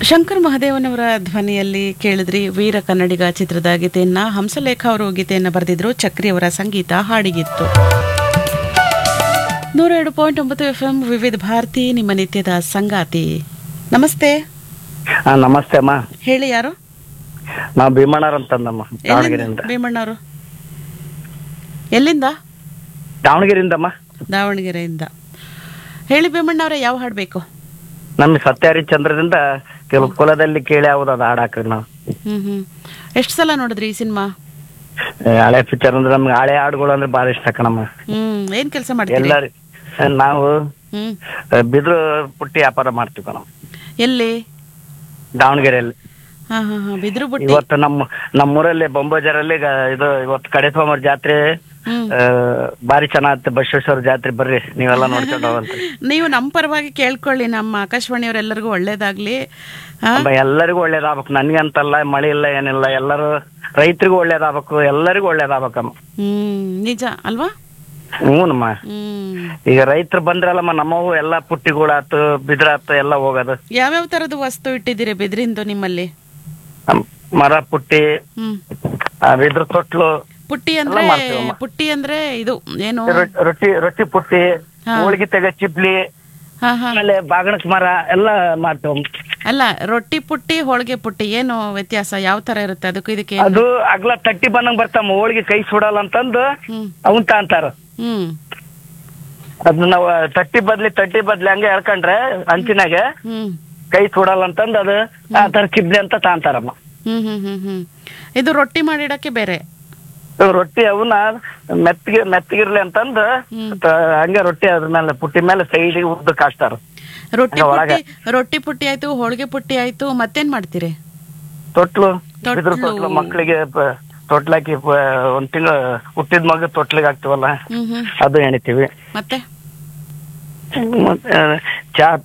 ಶಂಕರ್ ಮಹದೇವನವರ ಧ್ವನಿಯಲ್ಲಿ ಕೇಳಿದ್ರಿ ವೀರ ಕನ್ನಡಿಗ ಚಿತ್ರದ ಗೀತೆಯನ್ನ ಹಂಸಲೇಖ ಅವರು ಗೀತೆಯನ್ನ ಬರೆದಿದ್ರು ಚಕ್ರಿ ಅವರ ಸಂಗೀತ ಹಾಡಿಗಿತ್ತು ನೂರ ಎರಡು ಪಾಯಿಂಟ್ ಒಂಬತ್ತು ಎಫ್ ಎಂ ವಿವಿಧ ಭಾರತಿ ನಿಮ್ಮ ನಿತ್ಯದ ಸಂಗಾತಿ ನಮಸ್ತೆ ಹಾ ನಮಸ್ತೆ ಅಮ್ಮ ಹೇಳಿ ಯಾರು ನಾವು ಭೀಮಣ್ಣರ್ ಅಂತಂದಮ್ಮ ದಾವಣಗೆರೆಯಿಂದ ಭೀಮಣ್ಣವರು ಎಲ್ಲಿಂದ ದಾವಣಗೆರೆಯಿಂದಮ್ಮ ದಾವಣಗೆರೆಯಿಂದ ಹೇಳಿ ಭೀಮಣ್ಣವ್ರೆ ಯಾವ ಹಾಡು ಬೇಕು ನಮ್ಮ ಸತ್ಯಹರಿಶ್ಚಂದ್ರದಿಂದ ಕೆಲವು ಕುಲದಲ್ಲಿ ಕೇಳಿ ಯಾವ್ದು ಅದು ಹಾಡಾಕ್ರಿ ನಾವು ಹ್ಮ್ ಹ್ಮ್ ಎಷ್ಟು ಸಲ ನೋಡಿದ್ರಿ ಈ ಸಿನಿಮಾ ಏ, ಹಳೆ ಪಿಕ್ಚರ್ ಅಂದ್ರೆ ನಮ್ಗೆ ಹಳೆ ಹಾಡುಗಳು ಅಂದ್ರೆ ಭಾರಿ ಇಷ್ಟ ಕಣಮ್ಮ ಹ್ಮ್ ಏನ್ ಕೆಲಸ ಮಾಡ್ತೀರಿ ಎಲ್ಲಾರಿ ನಾವು ಹ್ಮ್ ಆ, ಬಿದ್ರು ಪುಟ್ಟಿ ವ್ಯಾಪಾರ ಮಾಡ್ತೀವಿ ಕಣಮ್ಮ ಎಲ್ಲಿ ದಾವಣಗೆರೆಯಲ್ಲಿ ಹಾ ಹಾ ಹಾ ಬಿದ್ರು ಬುಟ್ಟಿ ಇವತ್ತು ನಮ್ಮ ನಮ್ಮೂರಲ್ಲಿ ಬೊಂಬಜಾರಲ್ಲಿ ಗ- ಇದು ಇವತ್ತು ಕಡೆ ಸೋಮವಾರ ಜಾತ್ರೆ ಹ್ಮ್ ಆ, ಭಾರಿ ಚೆನ್ನಾಗತ್ತೆ ಬಸವೇಶ್ವರ ಜಾತ್ರೆ ಬರ್ರಿ ನೀವೆಲ್ಲ ನೋಡ್ಕೊಂಡು ಹೋಗಂತ ನೀವು ನಮ್ಮ ಪರವಾಗಿ ಕೇಳ್ಕೊಳ್ಳಿ ನಮ್ಮ ಆಕಾಶವಾಣಿಯವರೆಲ್ಲರಿಗೂ ಒಳ್ಳೇದಾಗ್ಲಿ ಹಾ ಅಬ್ಬ ಎಲ್ಲರಿಗೂ ಒಳ್ಳೇದಾಗ್ಬೇಕು ನನ್ಗಂತಲ್ಲ ಮಳೆ ಇಲ್ಲ ಏನಿಲ್ಲ ಎಲ್ಲರೂ ರೈತರಿಗೂ ಒಳ್ಳೇದಾಗ್ಬೇಕು ಎಲ್ಲರಿಗೂ ಒಳ್ಳೇದಾಗ್ಬೇಕಮ್ಮ ಹ್ಮ್ ನಿಜ ಅಲ್ವಾ ಹ್ಞೂನಮ್ಮ ಹ್ಮ್ ಈಗ ರೈತರು ಬಂದ್ರಲ್ಲಮ್ಮ ನಮ್ಮವು ಎಲ್ಲ ಪುಟ್ಟಿಗಳಾತು ಬಿದ್ರಾತು ಎಲ್ಲ ಹೋಗೋದು ಯಾವ್ಯಾವ ತರದ ವಸ್ತು ಇಟ್ಟಿದ್ದೀರಿ ಬೆದ್ರಿಂದು ನಿಮ್ಮಲ್ಲಿ ನಮ್ ಮರ ಪುಟ್ಟಿ ಹ್ಮ್ ಆ, ಬಿದ್ರ ತೊಟ್ಲು ಪುಟ್ಟಿ ಅಂದ್ರೆ ಮಾಡ್ತೀವಮ್ಮ. ಪುಟ್ಟಿ ಅಂದ್ರೆ ಇದು ಏನು ರೊ- ರೊಟ್ಟಿ ರೊಟ್ಟಿ ಪುಟ್ಟಿ ಹಾ. ಹೋಳಿಗೆ ತೆಗ ಚಿಪ್ಲಿ ಹಾ ಹಾ ಆಮೇಲೆ ಬಾಗಣಕ್ ಮರ ಎಲ್ಲ ಮಾಡ್ತೇವ ಅಲ್ಲ ರೊಟ್ಟಿ ಪುಟ್ಟಿ ಹೋಳಿಗೆ ಪುಟ್ಟಿ ಏನು ವ್ಯತ್ಯಾಸ ಯಾವ ತರ ಇರುತ್ತೆ ಅದಕ್ಕೂ ಇದಕ್ಕೆ ಏನು? ಅದು ಅಗ್ಲ ತಟ್ಟಿ ಬಂದಂಗ್ ಬರ್ತಾವ ಹೋಳಿಗೆ ಕೈ ಸುಡಲ್ಲ ಅಂತಂದು ಹ್ಮ್ ಅವನ್ ತಾಂತಾರ ಹ್ಮ್ ಅದನ್ನ ನಾವು ತಟ್ಟಿ ಬದ್ಲಿ ತಟ್ಟಿ ಬದ್ಲಿ ಹಂಗೆ ಎಳ್ಕೊಂಡ್ರೆ ಅಂಚಿನಾಗ ಹ್ಮ್ ಕೈ ಸುಡಲ್ಲ ಅಂತಂದು ಅದು ಆ ತರ ಚಿಬ್ಲಿ ಅಂತ ತಾಂತಾರಮ್ಮ ಹ್ಮ್ ಹ್ಮ್ ಹ್ಮ್ ಹ್ಮ್ ಇದು ರೊಟ್ಟಿ ಮಾಡಿಡಕ್ಕೆ ಬೇರೆ ಇವ್ ರೊಟ್ಟಿ ಅವನ್ನ ಮೆತ್ತಗೆ ಮೆತ್ತಗಿರ್ಲಿ ಅಂತಂದು ಹ್ಮ್. ತ- ಹಂಗೆ ರೊಟ್ಟಿ ಅದ್ರ ಮೇಲೆ ಪುಟ್ಟಿ ಮೇಲೆ ಸೈಡಿಗೆ ಉದ್ದ ಕಾಸ್ತಾರ ರೊಟ್ಟಿ ಹಂಗ ಒಳಗೆ. ಪುಟ್ಟಿ ರೊಟ್ಟಿ ಪುಟ್ಟಿ ಆಯ್ತು ಹೋಳಿಗೆ ಪುಟ್ಟಿ ಆಯ್ತು ಮತ್ತೇನ್ ಮಾಡ್ತೀರಿ ತೊಟ್ಲು ತೊಟ್ಲು. ಬಿದ್ರ ತೊಟ್ಲು ಮಕ್ಕಳಿಗೆ ತೊಟ್ಲಾಕಿ ಪ- ಒಂದ್ ತಿಂಗಳು ಹುಟ್ಟಿದ ಮಗ ತೊಟ್ಲಿಗೆ ಹಾಕ್ತಿವಲ್ಲ ಹ್ಮ್ ಹ್ಮ್ ಅದು ಎಣಿತೀವಿ ಮತ್ತೆ ಮತ್ತೆ ಚಾ